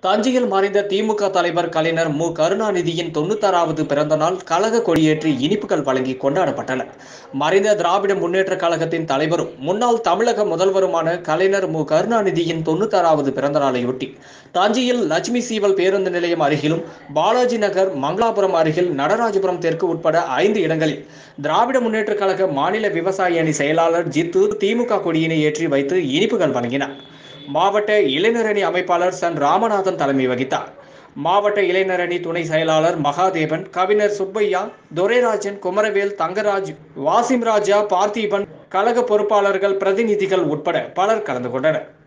தஞ்சையில் மறைந்த திமுக தலைவர் கலைஞர் மு கருணாநிதியின் தொண்ணூத்தாறாவது பிறந்த நாள் கழக கொடியேற்றி இனிப்புகள் வழங்கி கொண்டாடப்பட்டன மறைந்த திராவிட முன்னேற்ற கழகத்தின் தலைவரும் முன்னாள் தமிழக முதல்வருமான கலைஞர் மு கருணாநிதியின் தொண்ணூத்தாறாவது பிறந்த நாளையொட்டி தஞ்சையில் லட்சுமி சீவல் பேருந்து நிலையம் அருகிலும் பாலாஜி நகர் மங்களாபுரம் அருகில் நடராஜபுரம் தெற்கு உட்பட ஐந்து இடங்களில் திராவிட முன்னேற்ற கழக மாநில விவசாய அணி செயலாளர் ஜித்து திமுக கொடியினை ஏற்றி வைத்து இனிப்புகள் வழங்கினார் மாவட்ட இளைஞரணி அமைப்பாளர் சன் ராமநாதன் தலைமை வகித்தார் மாவட்ட இளைஞரணி துணை செயலாளர் மகாதேவன் கவிஞர் சுப்பையா துரைராஜன் குமரவேல் தங்கராஜ் வாசிம் ராஜா பார்த்திபன் கழக பொறுப்பாளர்கள் பிரதிநிதிகள் உட்பட பலர் கலந்து கொண்டனர்